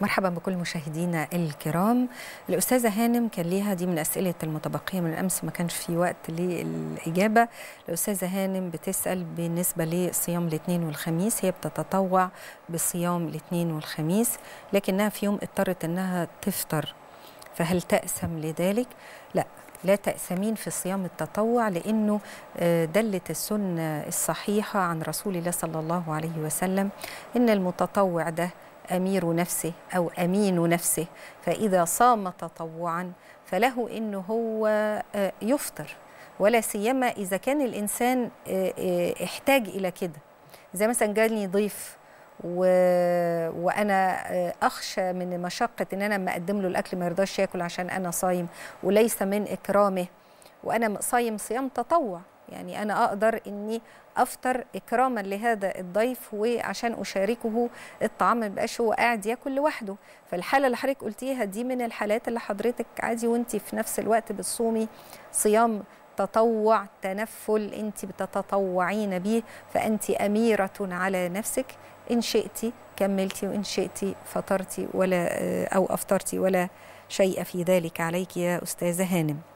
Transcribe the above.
مرحبا بكل مشاهدينا الكرام الأستاذة هانم كان ليها دي من أسئلة المتبقية من الأمس ما كانش في وقت للإجابة الأستاذة هانم بتسأل بالنسبة لصيام الاثنين والخميس هي بتتطوع بصيام الاثنين والخميس لكنها في يوم اضطرت أنها تفطر فهل تأسم لذلك؟ لا لا تأسمين في صيام التطوع لأنه دلت السنة الصحيحة عن رسول الله صلى الله عليه وسلم إن المتطوع ده أمير نفسه أو أمين نفسه فإذا صام تطوعا فله إنه هو يفطر ولا سيما إذا كان الإنسان احتاج إلى كده زي مثلا جاني ضيف و... وانا اخشى من مشقه ان انا لما اقدم له الاكل ما يرضاش ياكل عشان انا صايم وليس من اكرامه وانا صايم صيام تطوع يعني انا اقدر اني افطر اكراما لهذا الضيف وعشان اشاركه الطعام ما يبقاش هو قاعد ياكل لوحده فالحاله اللي حضرتك قلتيها دي من الحالات اللي حضرتك عادي وانت في نفس الوقت بتصومي صيام تطوع تنفل انت بتتطوعين به فانت اميره على نفسك ان شئتي كملتي وان شئتي فطرتي ولا او افطرتي ولا شيء في ذلك عليك يا استاذه هانم